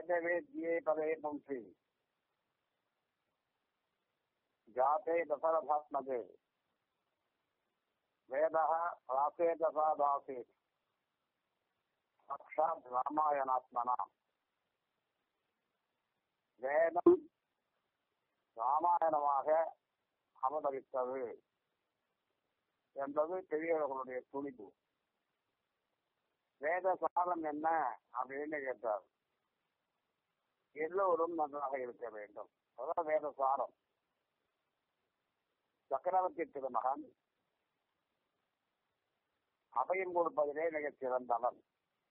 வேதவேத்யே பதே பும்சி ஜாதே தசரதாத்மதே வேதः ராசேதசா தாசேத் சாட்சாத் ராமாயணாத்மனா வேதம் ராமாயணமாக அவதரித்தது என்பது பெரியவர்களுடைய துணிவு வேத சாரம் என்ன அப்படின்னு கேட்டார் எல்லோரும் நன்றாக இருக்க வேண்டும் அதான் வேத சாரம் சக்கரவர்த்தி திருமகன் அபயம் கொடுப்பதிலே மிகச் சிறந்தவன்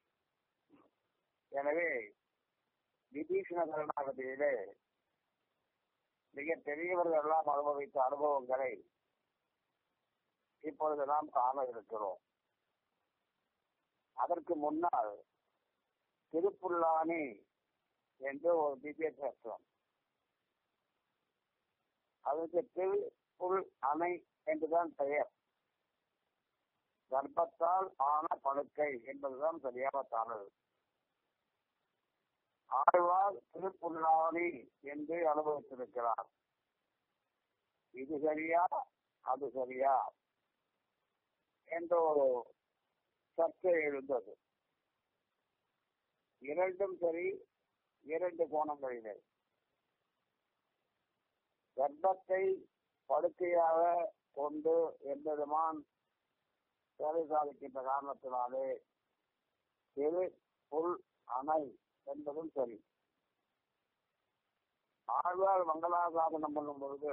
எனவே விபீஷண கருணாகதியிலே மிக பெரியவர்கள் எல்லாம் அனுபவித்த அனுபவங்களை இப்பொழுது நாம் காண இருக்கிறோம் அதற்கு முன்னால் திருப்புல்லானி என்று ஒரு திவ்ய சேத்திரம் அதற்கு திருப்புல் அணை என்றுதான் பெயர் கர்ப்பத்தால் ஆன படுக்கை என்பதுதான் சரியான தமிழ் ஆழ்வார் திருப்புல்லானி என்று அனுபவித்திருக்கிறார் இது சரியா அது சரியா என்ற ஒரு சர்ச்சை எழுந்தது இரண்டும் சரி இரண்டு கோணங்களிலே கர்ப்பத்தை படுக்கையாக கொண்டு எம்பெருமான் வேலை சாதிக்கின்ற காரணத்தினாலே திரு புல் அணை என்பதும் சரி ஆழ்வார் மங்களாசாதனம் பண்ணும் பொழுது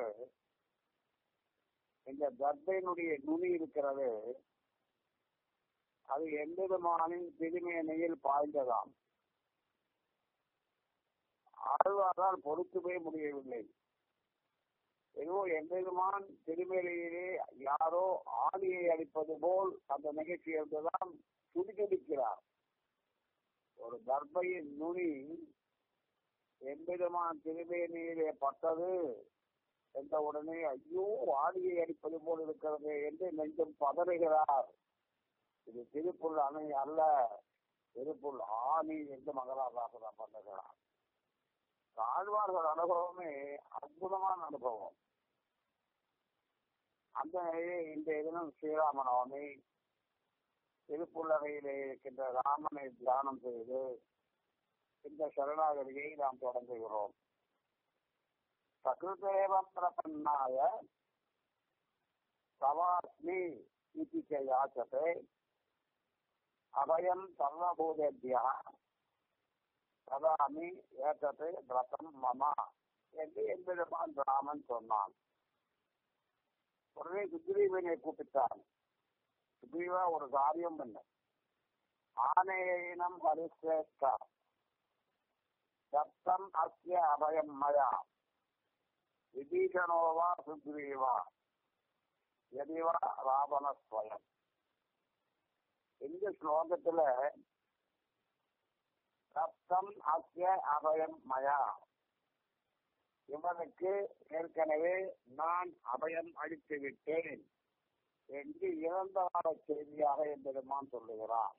இந்த கர்ப்பையினுடைய நுனி இருக்கிறது அது எம்பெருமானின் திருமேனையில் பாய்ந்ததாம் ஆழ்வாரால் பொறுத்துவே முடியவில்லை ஏதோ எம்பெருமான் திருமேலையிலே யாரோ ஆடியை அடிப்பது போல் அந்த நிகழ்ச்சி இருந்துதான் துடிதுடிக்கிறார் ஒரு கர்ப்பையின் நுனி எம்பெருமான் திருமேனியிலே பட்டது என்ற உடனே ஐயோ ஆடியை அடிப்பது போல் இருக்கிறது என்று நெஞ்சம் பதறுகிறார் இது திருப்புள் அணை அல்ல திருப்புள் ஆணி என்று மங்களாசாசனம் பண்ணுகிறார் ஆழ்வார்கள் அனுபவமே அற்புதமான அனுபவம் அந்த நிலையை இன்றைய தினம் ஸ்ரீராம நவமி திருப்புள்ளறையிலே இருக்கின்ற ராமனை தியானம் செய்து இந்த சரணாகதியை நாம் தொடங்குகிறோம் சகிருதேவ பிரபன்னாய சவாஸ்மி இதி ச யாச்சதே அபயம் சர்வபூதேபியா ததாமி ஏற்றது விரதம் மமா என்று எம்பெருமான் ராமன் சொன்னான் உடனே சுக்ரீவனை கூப்பிட்டான் சுக்ரீவா ஒரு காரியம் பண்ண ஆனேயினம் ஹரிசிரேஷ்டா சப்தம் அஸ்ய அபயம் மயா விபீஷணோவா சுக்ரீவா எதிவா ராவணஸ்வயம் இந்த ஸ்லோகத்துல சப்தம் அஸ்ய அபயம் மயா இவனுக்கு ஏற்கனவே நான் அபயம் அளித்து விட்டேன் என்று இறந்தவார செய்தியாக எம்பெருமான் சொல்லுகிறான்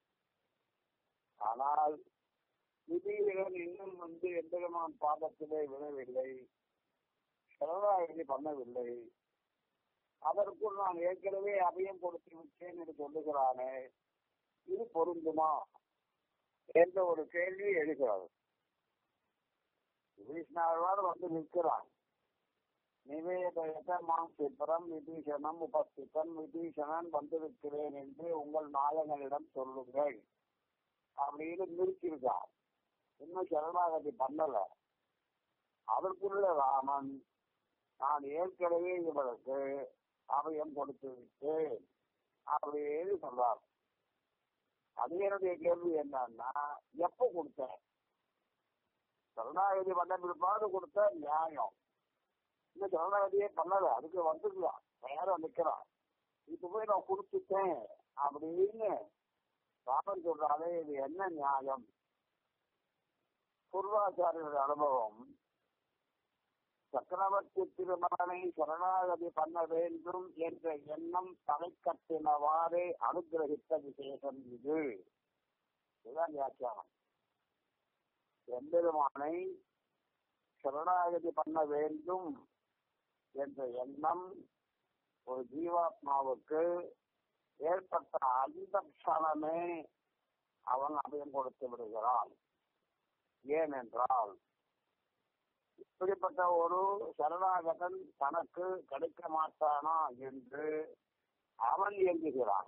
ஆனால் விதிவீரன் இன்னும் வந்து எம்பெருமான் பாதத்திலே விழவில்லை சரணாகதி பண்ணவில்லை அதற்குள் நான் ஏற்கனவே அபயம் கொடுத்து விட்டேன் என்று சொல்லுகிறானே இது பொருந்துமா என்ற ஒரு கேள்வி எழுகிறது விபீஷ்ணாழ்வார் வந்து நிற்கிறான் நிவேதயத மாம் சிப்பரம் விபீஷணம் உபஸ்திதன் விபீஷணன் வந்திருக்கிறேன் என்று உங்கள் நாயகனிடம் சொல்லுங்கள் அப்படின்னு நிறுத்தியிருக்கார் இன்னும் சரணாகதி பண்ணல அதற்குள்ள ராமன் நான் ஏற்கனவே இவருக்கு அபயம் கொடுத்து விட்டேன் அப்படின்னு சொல்றார் அது என்னுடைய கேள்வி என்னன்னா எப்ப கொடுத்தேன் சரணாகதி பண்ண பிற்பாடு கொடுத்த நியாயம் இந்த சரணாகதியே பண்ணல அதுக்கு வந்துருக்கலாம் நேரம் நிக்கிறான் இப்ப போய் நான் கொடுத்துட்டேன் அப்படின்னு ராமன் சொல்றாலே இது என்ன நியாயம் பூர்வாச்சாரியருடைய அனுபவம் சக்கரவர்த்தி திருமகனை சரணாகதி பண்ண வேண்டும் என்ற எண்ணம் தலை கட்டினவாறே அனுகிரகித்த விசேஷம் இது இதுதான் வியாக்கியானம் எம்பெருமானை சரணாகதி பண்ண வேண்டும் என்ற எண்ணம் ஒரு ஜீவாத்மாவுக்கு ஏற்பட்ட அந்த க்ஷணமே அவன் அபயம் கொடுத்து விடுகிறான் ஏனென்றால் இப்படிப்பட்ட ஒரு சரணாகதன் தனக்கு கிடைக்க மாட்டானா என்று அவன் இயங்குகிறான்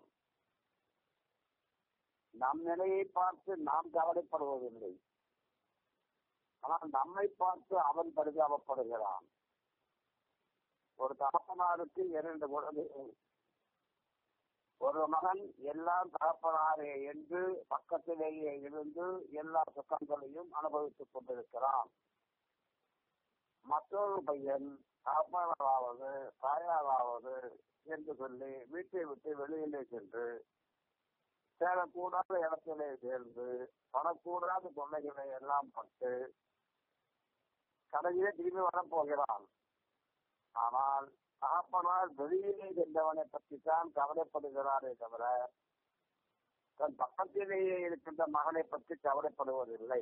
நம் நிலையை பார்த்து நாம் கவலைப்படுவதில்லை ஆனால் நம்மை பார்த்து அவன் பரிதாபப்படுகிறான் ஒரு தகப்பனாருக்கு இரண்டு குழந்தைகள் ஒரு மகன் எல்லாம் தகப்பனாரே என்று பக்கத்திலேயே இருந்து எல்லா சுகங்களையும் அனுபவித்துக் கொண்டிருக்கிறான் மற்றொரு பையன் தகப்பனாராவது தாயாராவது என்று சொல்லி வீட்டை விட்டு வெளியிலே சென்று சேரக்கூடாத இடத்திலே சேர்ந்து படக்கூடாத தொல்லைகளை எல்லாம் பட்டு கடையிலே திரும்பி வரப்போகிறான் ஆனால் தகப்பனார் வெளியிலே சென்றவனை பற்றி தான் கவலைப்படுகிறாரே தவிர தன் பக்கத்திலேயே இருக்கின்ற மகனை பற்றி கவலைப்படுவதில்லை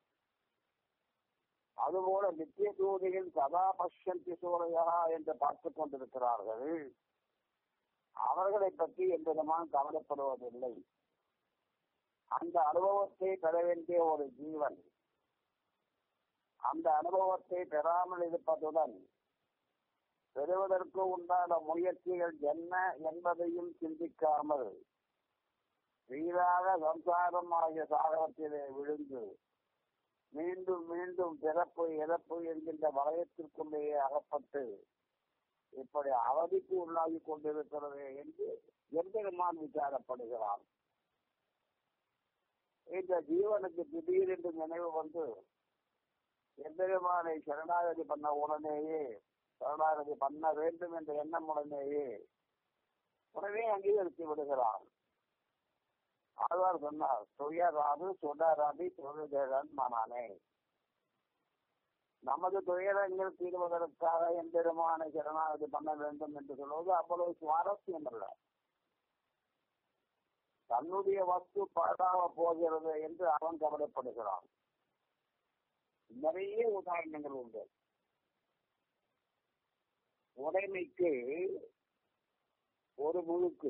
அதுபோல நித்திய தூதிகள் சதா பஷ்யந்தி சூரையா என்று பார்த்துக் கொண்டிருக்கிறார்கள் அவர்களை பற்றி எந்தவிதமான கவலைப்படுவதில்லை அந்த அனுபவத்தை பெற வேண்டிய ஒரு ஜீவன் அந்த அனுபவத்தை பெறாமல் இருப்பதுடன் பெறுவதற்கு உண்டான முயற்சிகள் என்ன என்பதையும் சிந்திக்காமல் வீணாக சம்சாரம் ஆகிய சாகரத்திலே விழுந்து மீண்டும் மீண்டும் பிறப்பு இறப்பு என்கின்ற வளையத்திற்குள்ளேயே அகப்பட்டு இப்படி அவதிக்கு உள்ளாகி கொண்டிருக்கிறது என்று எம்பெருமான் விசாரப்படுகிறான் இந்த ஜீவனுக்கு திடீரென்று நினைவு வந்து எம்பெருமானை சரணாகதி பண்ண உடனேயே சரணாகதி பண்ண வேண்டும் என்ற எண்ணம் உடனேயே உடனே அங்கீகரித்து விடுகிறான் ஆழ்வார் சொன்னார் துயராது சுடராதி தொழுதழன் மனானே நமது துயரங்கள் தீர்வதற்காக எம்பெருமானை சரணாகதி பண்ண வேண்டும் என்று சொல்வது அவ்வளவு சுவாரஸ்யம் அல்ல தன்னுடைய வஸ்து பாழாக போகிறது என்று அவன் கவலைப்படுகிறான் நிறைய உதாரணங்கள் உண்டு உடைமைக்கு ஒரு முழுக்கு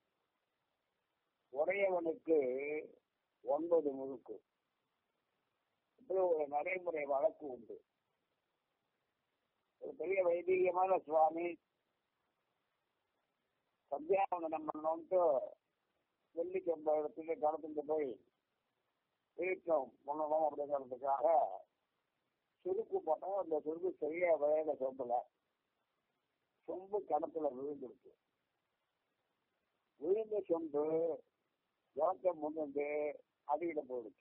உடையவனுக்கு ஒன்பது முழுக்கு இப்படி ஒரு நடைமுறை வழக்கு உண்டு ஒரு பெரிய வைதீகமான சுவாமி சந்தியாவந்தனம் பண்ணோன்ட்டு வெள்ளிக்கொம்ப இடத்துல கடந்துட்டு போய் தீர்த்தம் பண்ணணும் அப்படிங்கிறதுக்காக சுருக்கு போட்டோம் அந்த சுருக்கு சரியா விளையாட சொம்பல சொம்பு கிணத்துல விழுந்துருக்கு விழுந்த சொம்பு இறக்க முன்னந்து அடியில போயிடுச்சு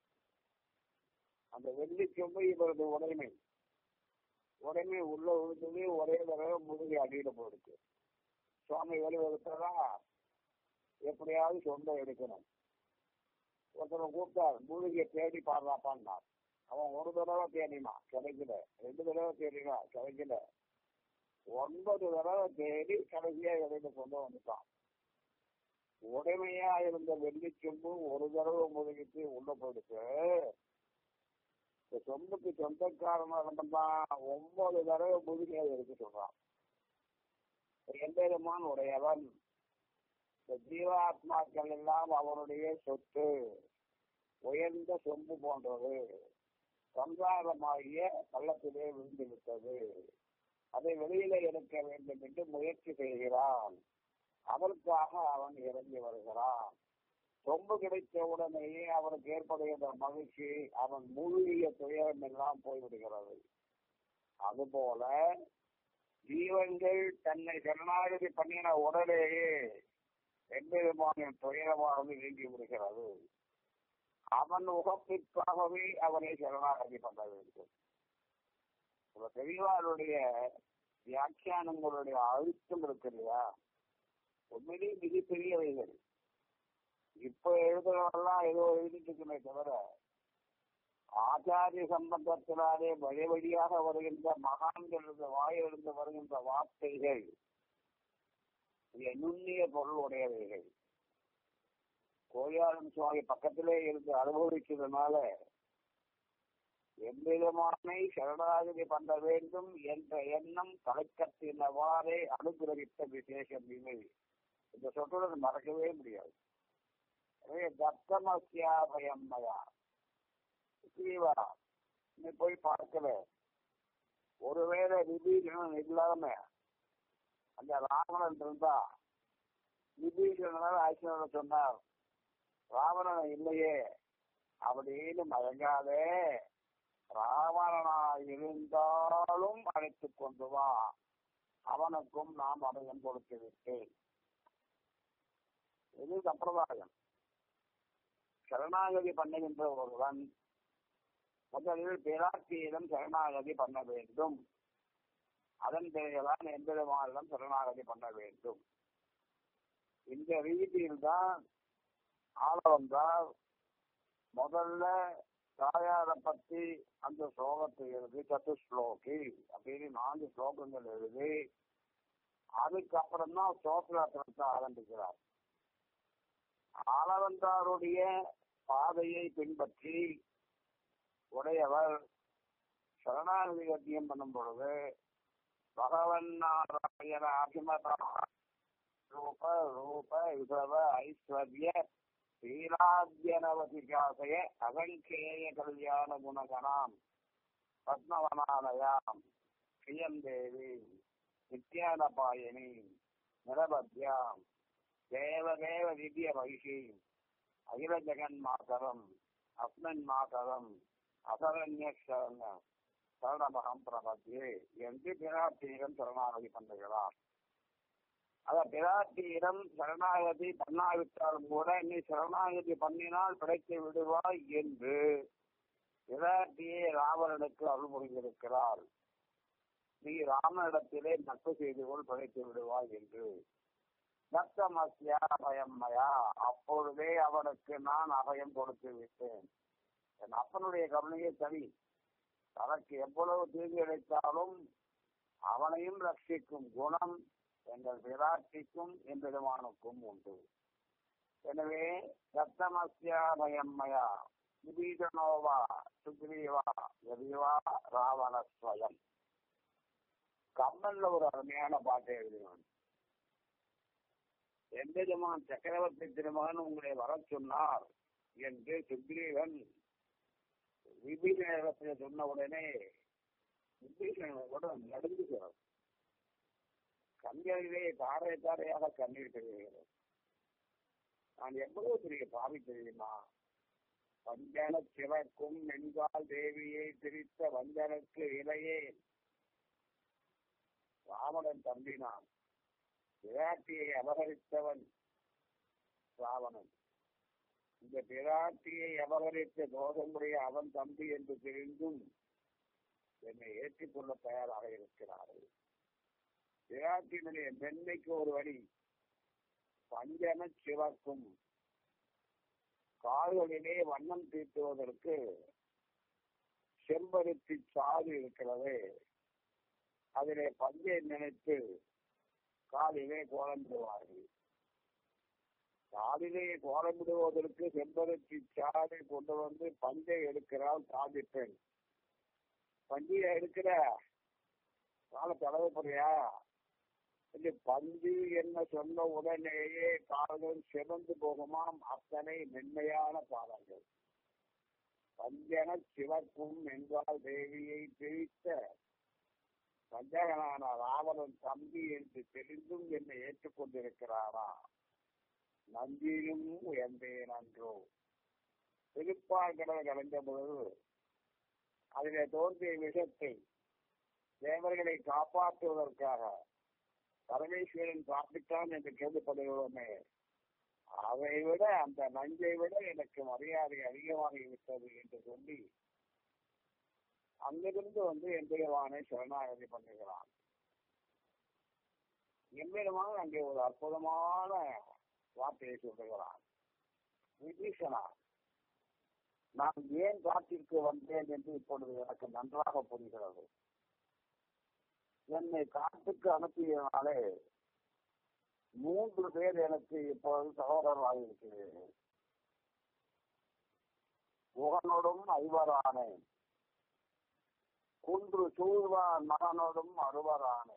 அந்த வெள்ளி சொம்பு இவரது உடைமை உடைமை உள்ள விழுந்தது ஒரே தடவை முதுகி அடியில போயிடுச்சு சுவாமி வெளிவகுத்ததா எப்படியாவது சொந்த எடுக்கணும் ஒருத்தரை கூப்பிட்டார் மூலிகையை தேடி பாடுறாப்பான்னார் அவன் ஒரு தடவை தேடினான் கிடைக்கல ரெண்டு தடவை தேடினா கிடைக்கல ஒன்பது தடவை தேடி கடைசியா இடையில கொண்டு வந்துட்டான் உடைமையா இருந்த வெள்ளிச்சொம்பு ஒரு தடவை முழுகிட்டு உள்ள போயிடுச்சு இந்த சொம்புக்கு சொந்தக்காரனா இருந்ததான் ஒன்பது தடவை முழுகையா இருக்கு சொல்றான் எம்பெருமான் உடையவன் இந்த ஜீவாத்மாக்கள் எல்லாம் அவனுடைய சொத்து உயர்ந்த சொம்பு போன்றது சம்சாரமாகிய பள்ளத்திலே விழுந்து விட்டது அதை வெளியில எடுக்க வேண்டும் என்று முயற்சி செய்கிறான் அதற்காக அவன் இறங்கி வருகிறான் சொம்பு கிடைத்த உடனேயே அவனுக்கு ஏற்படுகின்ற மகிழ்ச்சி அவன் மூழ்கிய துயரம் எல்லாம் போய்விடுகிறது அதுபோல ஜீவன்கள் தன்னை சரணாகதி பண்ணின உடனேயே எம்பெருமானின் துயரமானது நீங்கி விடுகிறது அவன் உகப்பிற்காகவே அவனை சரணாகதி பண்ண வேண்டும் இப்ப பெரியவாருடைய வியாக்கியானங்களுடைய அழுத்தம் இருக்கு இல்லையா உண்மையிலேயே மிகப்பெரியவைகள் இப்ப எழுதுறவெல்லாம் ஏதோ எழுதிட்டு இருக்குமே தவிர ஆச்சாரிய சம்பந்தத்தினாலே வழி வழியாக வருகின்ற மகான்களிருந்து வாயிலிருந்து வருகின்ற வார்த்தைகள் மிக நுண்ணிய பொருள் உடையவைகள் கோயாளன் சுவாமி பக்கத்திலே இருந்து அனுபவிக்கிறதுனால எவ்விதமானை சரணாகதி பண்ண வேண்டும் என்ற எண்ணம் கலக்கத்தினவாறே அனுகிரகித்த விசேஷம் இவை இந்த சொற்றுடன் மறக்கவே முடியாது எனவே தத்தமசியாபயம்மயா ஸ்ரீவா நீ போய் பார்க்கல ஒருவேளை விபீஷணன் இல்லாம அந்த ராவணன் இருந்தா விபீஷணன் ஆட்சியோட சொன்னார் ராவணன் இல்லையே அப்படின்னு மயங்காதே ராவணனா இருந்தாலும் அழைத்து கொண்டு வா அவனுக்கும் நாம் அபயம் கொடுத்து விட்டேன் இது சம்பிரதாயம் சரணாகதி பண்ணுகின்ற ஒருவன் முதலில் பிராட்டியிடம் சரணாகதி பண்ண வேண்டும் அதன் பிறகுதான் எம்பெருமானிடம் சரணாகதி பண்ண வேண்டும் இந்த ரீதியில் தான் ஆள வந்தால் முதல்ல தாயார பத்தி அந்த ஸ்லோகத்தை எழுதி சத்துஸ்லோகி அப்படின்னு நான்கு ஸ்லோகங்கள் எழுதி அதுக்கப்புறம் தான் சோத்திரத்தை ஆரம்பிக்கிறார் ஆளவந்தாருடைய பாதையை பின்பற்றி உடையவர் சரணாகதி கத்தியம் பண்ணும் பொழுது பகவன் நாராயண அபிமதா ரூப ரூப விபவ ஐஸ்வர்ய ஸ்ரீராஜ்யனவதிகாசய அகங்கேய கல்யாண குணகணாம் பத்மவனாலயாம் ஸ்ரீயம் தேவி நித்யானபாயனி நிரபத்யாம் தேவதேவ திவ்ய மகிஷி அகில ஜெகன் மாதரம் அஸ்மன் மாதரம் அசரண்ய சரணமகம் பிரபத்தியே என்று பிராட்டியிடம் சரணாகதி பண்ணுகிறார் அத பிராட்டியிடம் சரணாகதி பண்ணாவிட்டாலும் கூட நீ சரணாகதி பண்ணினால் பிழைத்து விடுவாய் என்று பிராட்டியை ராவணனுக்கு அருள் புரிந்திருக்கிறார் நீ ராமனிடத்திலே நட்பு செய்து கொள் பிழைத்து விடுவாய் என்று நத்தமஸ்யா அபயம்மயா அப்பொழுதே அவனுக்கு நான் அபயம் கொடுத்து விட்டேன் என் அப்பனுடைய கருணையே சரி தனக்கு எவ்வளவு தீங்கு இழைத்தாலும் அவனையும் ரட்சிக்கும் குணம் எங்கள் விராட்டிக்கும் எம்பெருமானுக்கும் உண்டு எனவே ரத்தமஸ்யாமயம்மயா விபீஷணோவா சுக்ரீவா எதிவா ராவணஸ்வயம் கம்மல்ல ஒரு அருமையான பாட்டை எழுதினான் எம்பெருமான் சக்கரவர்த்தி திருமகன் உங்களை வர சொன்னார் என்று சுக்ரீவன் விபீஷணத்தில் சொன்ன உடனே விபீஷணன் கூட நடுங்குகிறார் கண்களிலே தாரை தாரையாக கண்ணீர் தெரிகிறது நான் எவ்வளவு பெரிய பாவி தெரியுமா வஞ்சன சிவக்கும் மென்கால் தேவியை பிரித்த வஞ்சனுக்கு இலையே ராவணன் தம்பினான் பிராட்டியை அபகரித்தவன் ராவணன் இந்த பிராட்டியை அபகரித்த தோஷமுடைய அவன் தம்பி என்று தெரிந்தும் என்னை ஏற்றுக்கொள்ள தயாராக இருக்கிறார்கள் பிராட்டினுடைய மென்மைக்கு ஒரு வழி பஞ்சன சிவக்கும் கால்களிலே வண்ணம் தீட்டுவதற்கு செம்பருத்தி சாறு இருக்கிறது அதிலே பஞ்சை நினைத்து காலிலே கோலமிடுவார்கள் காலிலே கோலமிடுவதற்கு செம்பருத்தி சாறை கொண்டு வந்து பஞ்சை எடுக்கிறாள் சாதி பெண் பஞ்சியை எடுக்கிற கால தடவை போறியா இது பஞ்சு என்ன சொன்ன உடனேயே கால்கள் சிவந்து போகுமாம் அத்தனை மென்மையான பாதங்கள் பஞ்சன சிவக்கும் என்றால் தேவியை பிரித்த பஞ்சகனான ராவணன் தம்பி என்று தெரிந்தும் என்னை ஏற்றுக்கொண்டிருக்கிறாரா நந்தியும் உயர்ந்தேன் அன்றோ திருப்பால் கடல் கலைந்த பொழுது அதிலே தோன்றிய விஷத்தை தேவர்களை காப்பாற்றுவதற்காக பரமேஸ்வரன் சாப்பிட்டான் என்று கேள்விப்படுகிறோமே அதை விட அந்த நஞ்சை விட எனக்கு மரியாதை அதிகமாகிவிட்டது என்று சொல்லி அங்கிருந்து வந்து எம்பெருமானை சரணாகதி பண்ணுகிறான் எம்பெருமான் அங்கே ஒரு அற்புதமான வார்த்தையை சொல்லுகிறான் விபீஷணா நான் ஏன் காட்டிற்கு வந்தேன் என்று இப்பொழுது எனக்கு நன்றாக புரிகிறது என்னை காட்டுக்கு அனுப்பியனாலே மூன்று பேர் எனக்கு இப்பொழுது சகோதரராக இருக்கிறேன் உகனோடும் ஐவரானேன் குன்று சூழ்வான் மகனோடும் அறுவரானே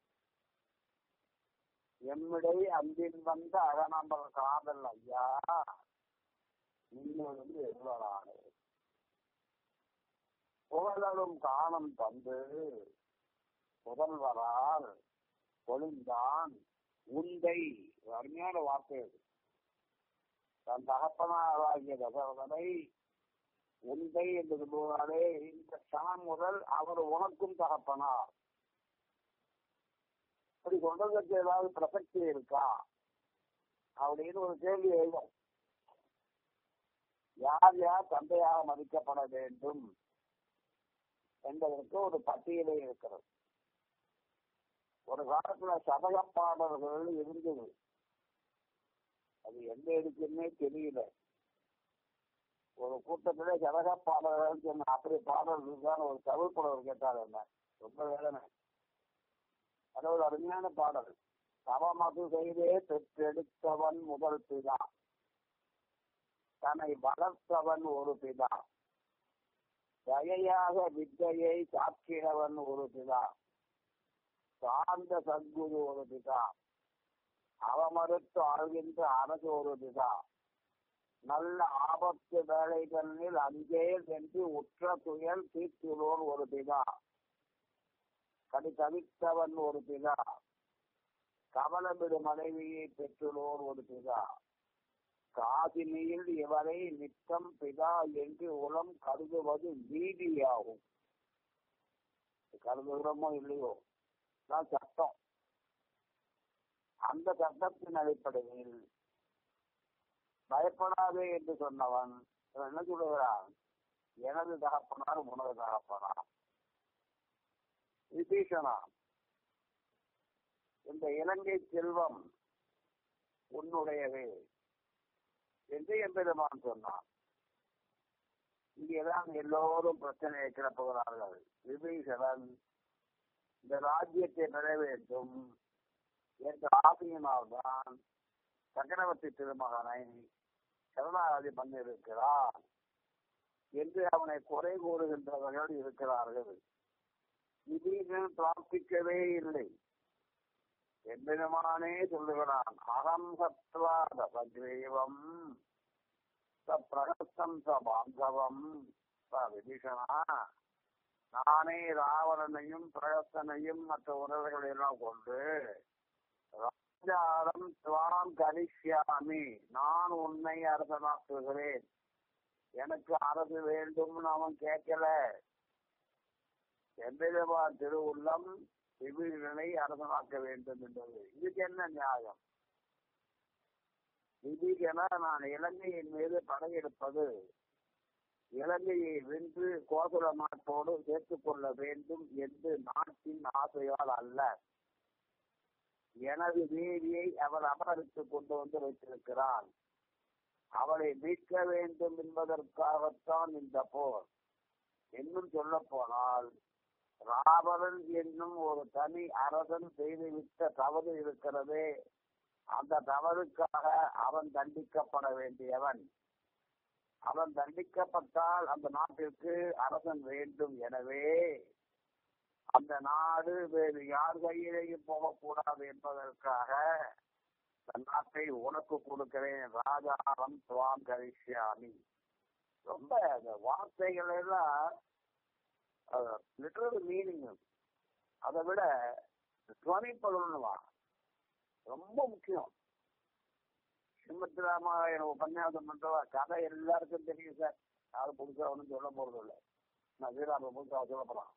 எம்மிடை அன்பின் வந்த அகநம்பர் காதல் ஐயா இன்னொரு எழுவரானே புகழலும் காணும் தந்து புதல்வரால் பொழிந்தான் உந்தை அருமையான வார்த்தை அது தன் தகப்பனாராகிய தசரதனை உந்தை என்று சொல்லுவாரே இந்த கணம் முதல் அவர் உனக்கும் தகப்பனார் அப்படி சொல்றதுக்கு ஏதாவது பிரசக்தி இருக்கா அப்படின்னு ஒரு கேள்வி எழுதும் யார் யார் தந்தையாக மதிக்கப்பட வேண்டும் என்பதற்கு ஒரு பட்டியலே இருக்கிறது ஒரு காலத்துல சதக பாடல்கள் இருந்தது அது எங்க இருக்குன்னே தெரியல ஒரு கூட்டத்திலே சதக பாடல்கள் சொன்ன அப்படி பாடல் இருக்கான்னு ஒரு தமிழ் புலவர் கேட்டார் என்ன ரொம்ப வேதனை அது ஒரு அருமையான பாடல் தவமது செய்தே பெற்றெடுத்தவன் முதல் பிதா தன்னை வளர்த்தவன் ஒரு பிதா தயையாக வித்தையை சாக்கினவன் ஒரு பிதா சார்ந்த சத்குரு ஒரு பிதா அவமறுத்து ஆழ்கின்ற அரசு ஒரு பிதா நல்ல ஆபத்து வேலைகளில் அங்கே சென்று உற்ற துயல் தீர்த்துள்ளோர் ஒரு பிதா கடி தவித்தவன் ஒரு பிதா கவலமிடு மனைவியை பெற்றுள்ளோர் ஒரு பிதா காசினியில் இவரை நித்தம் பிதா என்று உளம் கருதுவது நீதியாகும் கருதுகிறோமோ இல்லையோ தான் சட்டம் அந்த சட்டத்தின் அடிப்படையில் பயப்படாதே என்று சொன்னவன் இவன் என்ன சொல்லுகிறான் எனது தகப்பனார் உனது தகப்பனார் விபீஷணா இந்த இலங்கை செல்வம் உன்னுடையவே என்று எம்பெருமான் சொன்னான் இங்கேதான் எல்லோரும் பிரச்சனையை கிளப்புகிறார்கள் விபீஷணன் இந்த ராஜ்யத்தை பெற வேண்டும் என்ற ஆசையினால்தான் சக்கரவர்த்தி திருமகனை சரணாகதி பண்ணியிருக்கிறார் என்று அவனை குறை கூறுகின்றவர்கள் இருக்கிறார்கள் விபீஷன் பிரார்த்திக்கவே இல்லை எம்பெருமானே சொல்லுகிறான் அகம் சத்வாத சக்ரீவம் பிரகஸ்தம் ச பாந்தவம் விபீஷணா நானே ராவணனையும் பிரகஸ்தனையும் மற்ற உறவுகளை எல்லாம் கொண்டு ராஜாரம் துவாம் கரிஷ்யாமி நான் உன்னை அரசனாக்குகிறேன் எனக்கு அரசு வேண்டும்னு அவன் கேட்கல எம்பெருமா திருவுள்ளம் விபீஷனை அரசனாக்க வேண்டும் என்றது இதுக்கு என்ன நியாயம் விபீஷன நான் இலங்கையின் மீது படையெடுப்பது இலங்கையை வென்று கோகுல நாட்டோடு சேர்த்துக் கொள்ள வேண்டும் என்று நாட்டின் ஆசையால் அல்ல எனது தேவியை அவர் அபகரித்துக் கொண்டு வந்து வைத்திருக்கிறார் அவளை மீட்க வேண்டும் என்பதற்காகத்தான் இந்த போர் இன்னும் சொல்ல போனால் ராவணன் என்னும் ஒரு தனி அரசன் செய்துவிட்ட தவறு இருக்கிறதே அந்த தவறுக்காக அவன் தண்டிக்கப்பட வேண்டியவன் அவன் தண்டிக்கப்பட்டால் அந்த நாட்டிற்கு அரசன் வேண்டும் எனவே அந்த நாடு வேறு யார் கையிலேயும் போகக்கூடாது என்பதற்காக அந்த நாட்டை உனக்கு கொடுக்கிறேன் ராஜாரம் துவாம் கரிஷ்யாமி ரொம்ப அந்த வார்த்தைகள் எல்லாம் லிட்டரல் மீனிங் அதை விட துவனிப்பதுவா ரொம்ப முக்கியம் ஸ்ரீமத் ராமாயண உபன்யாசம் பண்றவா கதை எல்லாருக்கும் தெரியும் சார் யாரும் புதுசா ஒன்றும் சொல்ல போறது இல்லை நான் வீராப புதுசா சொல்ல போறான்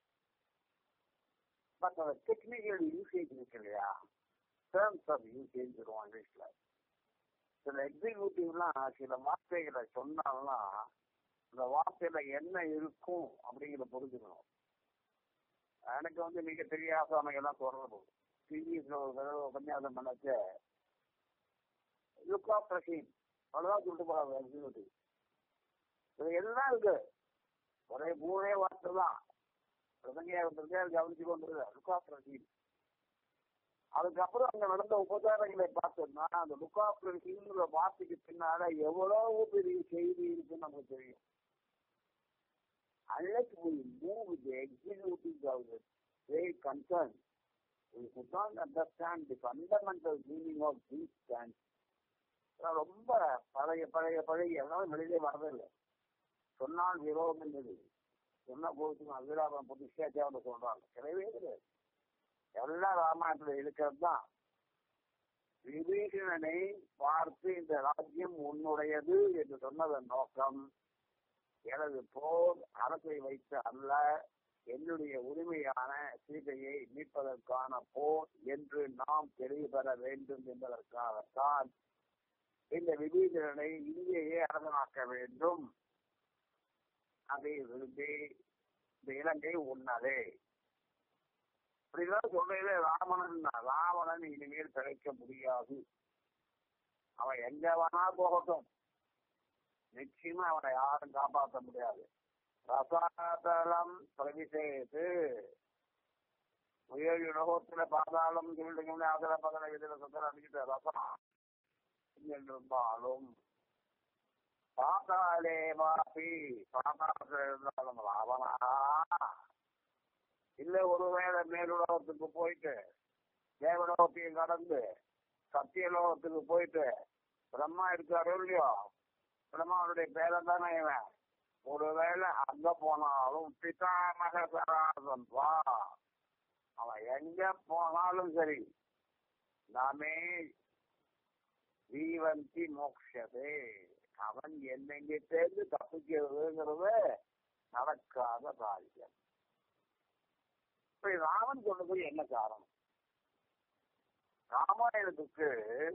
பட் அந்த டெக்னிக்கல் யூசேஜ் இருக்கு இல்லையா டேர்ம்ஸ் ஆஃப் யூசேஜ் வரும் இங்கிலீஷ்ல சில எக்ஸிக்யூட்டிவ்லாம் சில வார்த்தைகளை சொன்னாலாம் அந்த வார்த்தையில என்ன இருக்கும் அப்படிங்கிறத புரிஞ்சுக்கணும் எனக்கு வந்து மிக தெரியாத எல்லாம் சொல்றது டிவிஸ்ல ஒரு தடவை உபன்யாசம் பண்ணச்ச லுக் ஆஃப் ரஷீன் அவ்வளவுதான் சொல்லிட்டு போறாங்க எக்ஸிக்யூட்டிவ் இது எல்லாம் இருக்கு ஒரே மூணே வார்த்தை தான் பிரசங்கையா இருந்திருக்கு கவனிச்சு கொண்டிருக்க லுக் ஆஃப் ரஷீன் அதுக்கப்புறம் அங்க நடந்த உபச்சாரங்களை பார்த்தோம்னா அந்த லுக் ஆஃப் ரஷீன்ங்கிற வார்த்தைக்கு பின்னால எவ்வளவு பெரிய செய்தி இருக்குன்னு நமக்கு தெரியும் unless we move the executive of the very concerned, we could not understand the fundamental meaning of these stands. ரொம்ப பழைய பழைய பழைய எல்லாம் வெளியிலே வரதில்லை சொன்னால் விரோதம் என்பது சொன்ன போது அவிராபம் புதுசா தேவை சொல்றாங்க கிடையவே கிடையாது எல்லாம் ராமாயணத்துல இருக்கிறது தான் விபீஷணனை பார்த்து இந்த ராஜ்யம் உன்னுடையது என்று சொன்னதன் நோக்கம் எனது போர் அரசை வைத்து அல்ல என்னுடைய உரிமையான சீதையை மீட்பதற்கான போர் என்று நாம் தெளிவு பெற வேண்டும் என்பதற்காகத்தான் இந்த விபீஷணனை இங்கேயே அரசனாக்க வேண்டும் அதை விரும்பி இந்த இலங்கை உன்னதே இப்படிதான் சொல்றதுல ராவணன் ராவணன் இனிமேல் பிழைக்க முடியாது அவன் எங்க வேணா போகட்டும் நிச்சயமா அவனை யாரும் காப்பாற்ற முடியாது ரசாதலம் பிரவிசேது ஏழு உலகத்துல பாதாளம் சொல்லிட்டு அதுல பதல இதுல சுத்தர அடிக்கிட்ட ரசம் என்றிருந்தாலும் பாதாளே வாபி பாதாளத்தில் இருந்தாலும் ராவணா இல்ல ஒருவேளை மேலுலகத்துக்கு போயிட்டு தேவலோகத்தையும் கடந்து சத்தியலோகத்துக்கு போயிட்டு பிரம்மா இருக்காரோ இல்லையோ பிரம்மாவுடைய பேரன் தானே இவன் ஒருவேளை அங்க போனாலும் பிதாமக சராசன் வா அவன் எங்க போனாலும் சரி நாமே ஜீவந்தி மோக்ஷதே அவன் என்னெங்கிட்டேருந்து தப்பிக்கிறதுங்கிறது நடக்காத காரியம் இப்ப ராமன் சொன்னது என்ன காரணம் ராமாயணத்துக்கு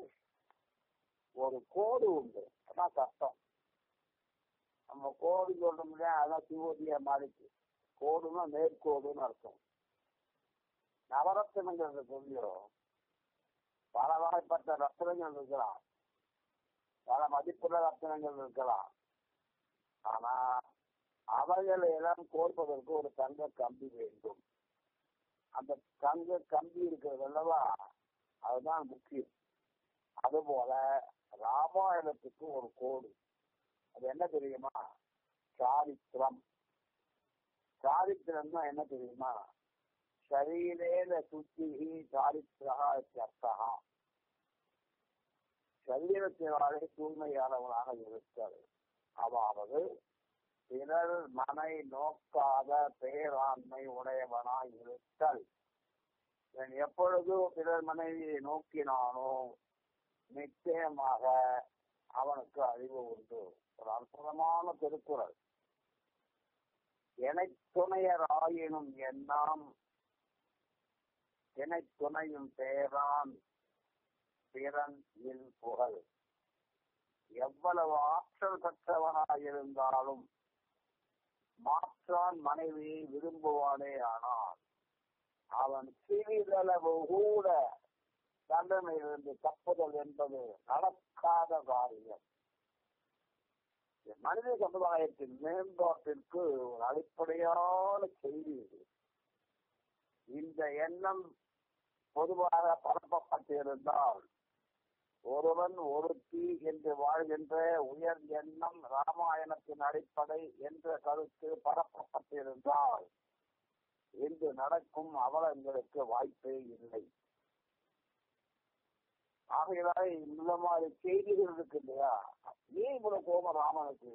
ஒரு கோடு உண்டு அதான் சட்டம் நம்ம கோடு சொல்றோம் இல்லையா அதான் சிவோதியா மாறிச்சு கோடுன்னா நேர்கோடுன்னு அர்த்தம் நவரத்தினங்கிறது சொல்லிடும் பல வகைப்பட்ட ரத்தனங்கள் இருக்கலாம் பல மதிப்புள்ள ரத்தனங்கள் இருக்கலாம் ஆனா அவைகளை எல்லாம் கோர்ப்பதற்கு ஒரு தங்க கம்பி வேண்டும் அந்த தங்க கம்பி இருக்கிறது அல்லவா அதுதான் முக்கியம் அதுபோல ராமாயணத்துக்கு ஒரு கோடு அது என்ன தெரியுமா சாரித்திரம் சாரித்திரம் தான் என்ன தெரியுமா சரீரேன சுத்தி சாரித்திரா அர்த்தா சரீரத்தினாலே தூய்மையானவனாக இருத்தல் அதாவது பிறர் மனை நோக்காத பேராண்மை உடையவனாய் இருத்தல் இவன் எப்பொழுதும் பிறர் மனைவியை நோக்கினானோ நிச்சயமாக அவனுக்கு அறிவு உண்டு ஒரு அற்புதமான திருக்குறள் எனை துணையர் ஆயினும் எண்ணாம் எனை துணையும் பேரான் பிறன் இல் புகழ் எவ்வளவு ஆற்றல் பெற்றவனாயிருந்தாலும் மாற்றான் மனைவியை விரும்புவானே ஆனால் அவன் சிறிதளவு கூட தண்டனையிலிருந்து தப்புதல் என்பது நடக்காத காரியம் மனித சமுதாயத்தின் மேம்பாட்டிற்கு ஒரு அடிப்படையான செய்தி இது இந்த எண்ணம் பொதுவாக பரப்பப்பட்டிருந்தால் ஒருவன் ஒருத்தி என்று வாழ்கின்ற உயர் எண்ணம் ராமாயணத்தின் அடிப்படை என்ற கருத்து பரப்பப்பட்டிருந்தால் இன்று நடக்கும் அவலங்களுக்கு வாய்ப்பே இல்லை ஆகையால் இந்த மாதிரி செய்திகள் இருக்கு இல்லையா ஏன் இவ்வளவு கோபம் ராமனுக்கு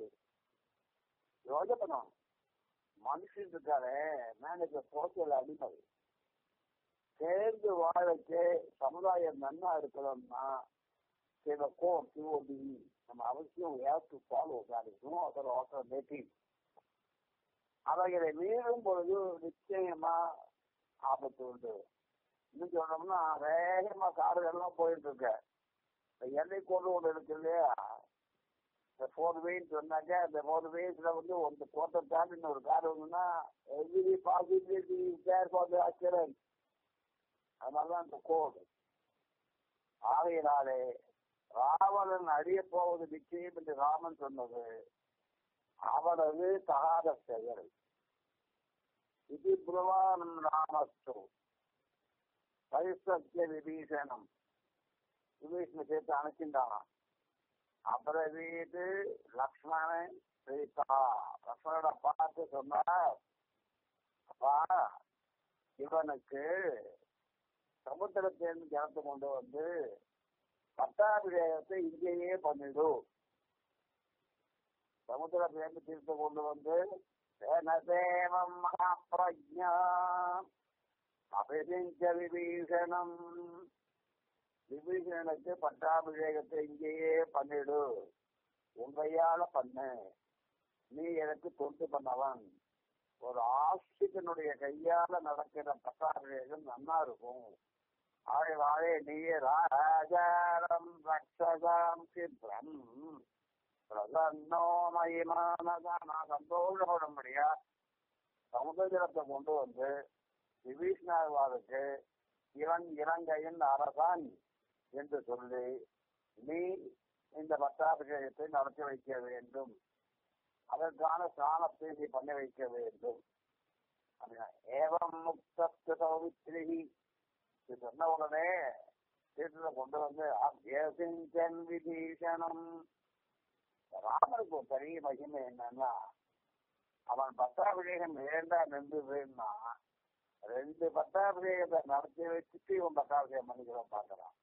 யோஜனை மனுஷன் இருக்காரு மேனேஜர் சோசியல் அடிமை சேர்ந்து வாழக்கு சமுதாயம் நன்னா இருக்கணும்னா சில கோர் சிஓடி நம்ம அவசியம் have to follow that is no other alternative அவைகளை மீறும் பொழுது நிச்சயமா ஆபத்து உண்டு இன்னும் சொன்னோம்னா வேகமா கார்கள் போயிட்டு இருக்க இந்த எண்ணெய் கொண்டு ஒன்று இருக்கு இல்லையா இந்த ஃபோர் வீல்ஸ் சொன்னாக்க இந்த ஃபோர் வீல்ஸ்ல வந்து ஒரு கோட்டை தாண்டி இன்னொரு கார் வந்துன்னா every possibility care for the accident அதனாலதான் இந்த கோடு ஆகையினாலே ராவணன் அழிய போவது நிச்சயம் என்று ராமன் சொன்னது அவனது தகாத செயல் இது புரவானம் ராமஸ்து பரிசத்திய விபீஷணம் விபீஷண சேர்த்து அணைச்சின்றானாம் அபரவீது லக்ஷ்மணன் சீதா லக்ஷ்மணனை பார்த்து சொன்னார் அப்பா இவனுக்கு சமுத்திரத்திலிருந்து ஜலத்தை கொண்டு வந்து பட்டாபிஷேகத்தை இங்கேயே பண்ணிடும் சமுத்திரத்திலிருந்து தீர்த்து கொண்டு வந்து தேவம் மகாபிரஜா அபிஷிஞ்ச விபீஷணம் விபீஷணனுக்கு பட்டாபிஷேகத்தை இங்கேயே பண்ணிடு உங்கையால பண்ணு நீ எனக்கு தொண்டு பண்ணவன் ஒரு ஆசிரியனுடைய கையால நடக்கிற பட்டாபிஷேகம் நன்னா இருக்கும் ஆழை வாழை நீயே ராஜாரம் ரக்ஷதாம் சித்ரம் பிரசன்னோ மயிமானதா நான் சந்தோஷப்பட முடியா சமுதிரத்தை கொண்டு வந்து விபீஷ்ணாவாருக்கு இவன் இலங்கையின் அரசன் என்று சொல்லி நீ இந்த பட்டாபிஷேகத்தை நடத்தி வைக்க வேண்டும் அதற்கான ஸ்நானத்தை நீ பண்ணி வைக்க வேண்டும் அப்படின்னா, ஏவம் முக்தத்து சௌமித்ரிகி இது சொன்ன உடனே தீர்த்தத்தை கொண்டு வந்து அபியசிஞ்சன் விபீஷணம் ராமருக்கு ஒரு பெரிய மகிமை என்னன்னா அவன் பட்டாபிஷேகம் ஏண்டா நின்றுதுன்னா ரெண்டு பட்டாபிஷேகத்தை நடத்தி வச்சுட்டு இவன் பட்டாபிஷேகம் பண்ணிக்கிறோம் பார்க்கறான்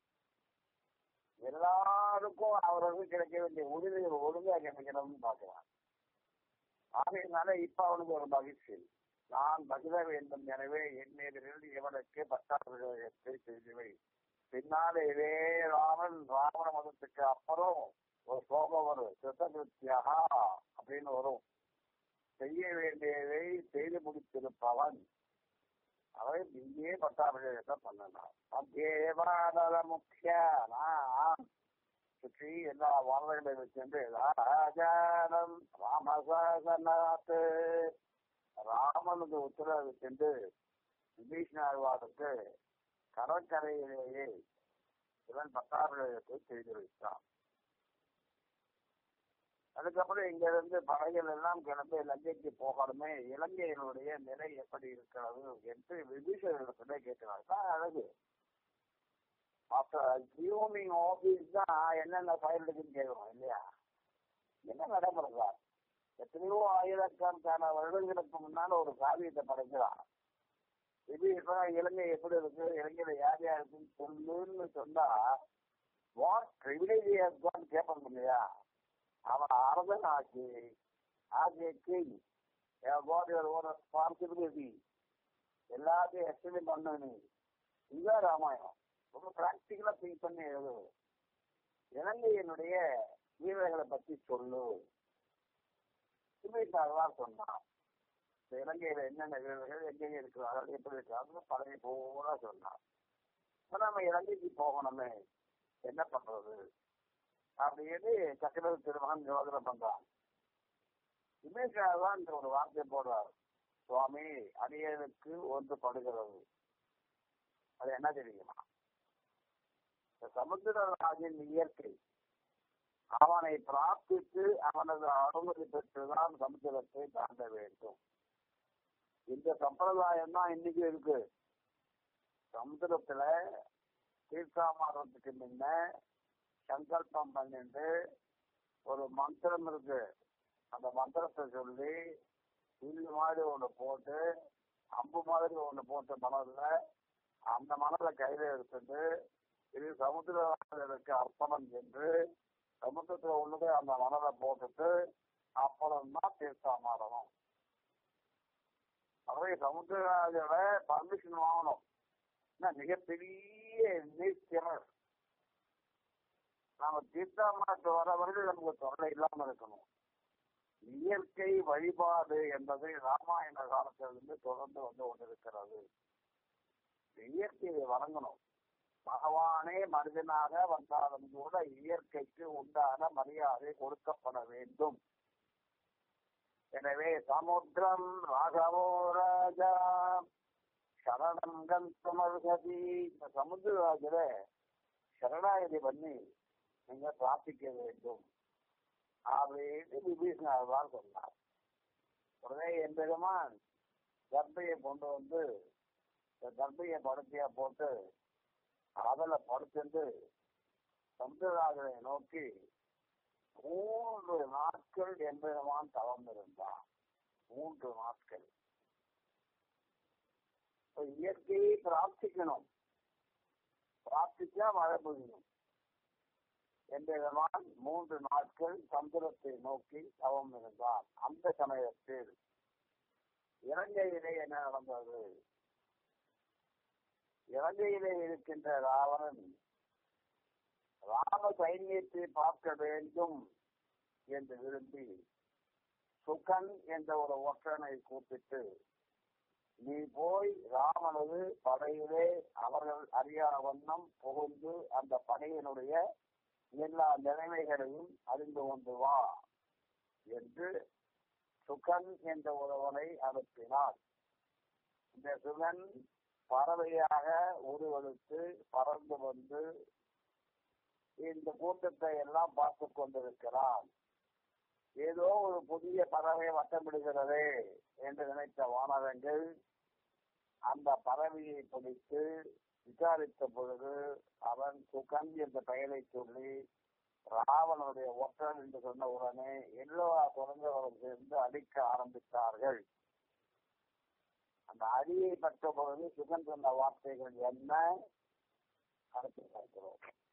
எல்லாருக்கும் அவருக்கு கிடைக்க வேண்டிய உரிமைகள் ஒழுங்கா கிடைக்கணும்னு பார்க்கிறான் ஆகையினால இப்ப அவனுக்கு ஒரு மகிழ்ச்சி நான் பகிர வேண்டும் எனவே என் மீதிலிருந்து இவனுக்கு பட்டாபிஷேகத்தை செய்துவை பின்னாலேயே ராமன் ராவண மதத்துக்கு அப்புறம் ஒரு சோகம் வரும் சித்தகிருத்தியா அப்படின்னு வரும் செய்ய வேண்டியதை செய்து முடித்திருப்பவன் அவன் இங்கே பட்டாபிஷேகத்தை பண்ணலாம் அத்தேவானத முக்கிய நான் சுற்றி எல்லா வாழ்வைகளை வச்சிருந்து ராஜானம் ராமசாசனாத்து ராமனுக்கு உத்தரவு சென்று விபீஷ்ணாழ்வாருக்கு கடற்கரையிலேயே இவன் பட்டாபிஷேகத்தை செய்து வைத்தான் அதுக்கப்புறம் இங்க இருந்து படைகள் எல்லாம் கிளம்பி இலங்கைக்கு போகணுமே இலங்கையினுடைய நிலை எப்படி இருக்கிறது என்று விபீஷணத்திலே கேட்கிறார் தான் அழகு ஆஃப்டர் ஜியோமிங் ஆபீஸ் தான் என்னென்ன ஃபைல் இருக்குன்னு கேட்கணும் இல்லையா என்ன நடைமுறை சார் எத்தனையோ ஆயிரக்கணக்கான வருடங்களுக்கு முன்னால ஒரு காவியத்தை படைக்கிறான் விபீஷணன் இலங்கை எப்படி இருக்கு இலங்கையில யார் யார் இருக்குன்னு சொல்லுன்னு சொன்னா வாட் ப்ரிவிலேஜ் கேட்பாங்க இல்லையா அவன் அரசன் ஆச்சு ஆகிய king what your own responsibility எல்லாத்தையும் எக்ஸ்பிளைன் பண்ணு நீ இதுதான் ராமாயணம் ரொம்ப பிராக்டிக்கலா திங்க் பண்ணி எழுது இலங்கையினுடைய வீரர்களை பத்தி சொல்லு சுமேஷாதான் சொன்னான் இந்த இலங்கையில என்னென்ன வீரர்கள் எங்கெங்க இருக்கிறார்கள் எப்படி இருக்கிறார்கள் பழைய போல சொன்னான் இப்ப நம்ம இலங்கைக்கு போகணுமே என்ன பண்றது அப்படின்னு சக்கரவர்த்தி திருமகன் யோசனை பண்றான் இமேஷாதான் இந்த ஒரு வார்த்தை போடுறார் சுவாமி அடியனுக்கு ஒன்று படுகிறது அது என்ன தெரியுமா இந்த சமுத்திரராஜின் இயற்கை அவனை பிரார்த்தித்து அவனது அனுமதி பெற்றுதான் சமுத்திரத்தை தாண்ட வேண்டும் இந்த சம்பிரதாயம் தான் இன்னைக்கு இருக்கு சமுத்திரத்துல தீர்த்தாமாடுறதுக்கு முன்ன சங்கல்பம் பண்ணிட்டு ஒரு மந்திரம் இருக்கு அந்த மந்திரத்தை சொல்லி வில்லு மாதிரி ஒண்ணு போட்டு அம்பு மாதிரி ஒண்ணு போட்டு மணல்ல அந்த மணலை கையில எடுத்துட்டு இது சமுத்திரத்துக்கு அர்ப்பணம் என்று சமுத்திரத்துல உள்ளது அந்த மணலை போட்டுட்டு அப்புறம் தான் தீர்த்தாமாடணும் ஆகவே சமுத்திரராஜோட பர்மிஷன் வாங்கணும் என்ன மிகப்பெரிய நீர்த்திறர் நாம தீர்த்தாமாட்டு வர வரையில் நமக்கு தொல்லை இல்லாம இருக்கணும் இயற்கை வழிபாடு என்பது ராமாயண காலத்திலிருந்து தொடர்ந்து வந்து கொண்டிருக்கிறது இயற்கையை வணங்கணும் பகவானே மனிதனாக வந்தாலும் கூட இயற்கைக்கு உண்டான மரியாதை கொடுக்கப்பட வேண்டும் எனவே சமுத்திரம் ராகவோ ராஜா சரணம் கந்தமர்கதி இந்த சமுத்திரராஜர சரணாகதி பண்ணி நீங்க பிரார்த்திக்க வேண்டும் அப்படின்னு விபீஷணர் சொன்னார் உடனே என் பெருமான் கர்ப்பையை கொண்டு வந்து இந்த கர்ப்பையை படுக்கையா போட்டு அதில் படுத்துட்டு சமுத்திரராஜனை நோக்கி மூன்று நாட்கள் எம்பெருமான் தவம் இருந்தான் மூன்று நாட்கள் இப்ப இயற்கையை பிரார்த்திக்கணும் பிரார்த்திச்சா மழை பெய்யும் எம்பெருமான் மூன்று நாட்கள் சந்திரத்தை நோக்கி தவம் இருந்தான் அந்த சமயத்தில் இலங்கையிலே என்ன நடந்தது இலங்கையிலே இருக்கின்ற ராவணன் ராம சைன்யத்தை பார்க்க வேண்டும் என்று விரும்பி சுகன் என்ற ஒரு ஒற்றனை கூப்பிட்டு நீ போய் ராமனது படையிலே அவர்கள் அறியாத வண்ணம் புகுந்து அந்த படையினுடைய எல்லா நிலைமைகளையும் அறிந்து கொண்டு வா என்று சுகன் என்ற ஒருவனை அனுப்பினார் இந்த சுகன் பறவையாக உருவெடுத்து பறந்து வந்து இந்த கூட்டத்தை எல்லாம் பார்த்து கொண்டிருக்கிறான் ஏதோ ஒரு புதிய பறவை வட்டமிடுகிறதே என்று நினைத்த வானரங்கள் அந்த பறவையை பிடித்து விசாரித்த பொழுது அவன் சுகன் என்ற பெயரை சொல்லி ராவனுடைய ஒற்றன் என்று சொன்ன உடனே எல்லா குழந்தைகளும் சேர்ந்து அடிக்க ஆரம்பித்தார்கள் அந்த அடியை பெற்ற பொழுது சுகன் சொன்ன வார்த்தைகள் என்ன அடுத்து பார்க்கிறோம்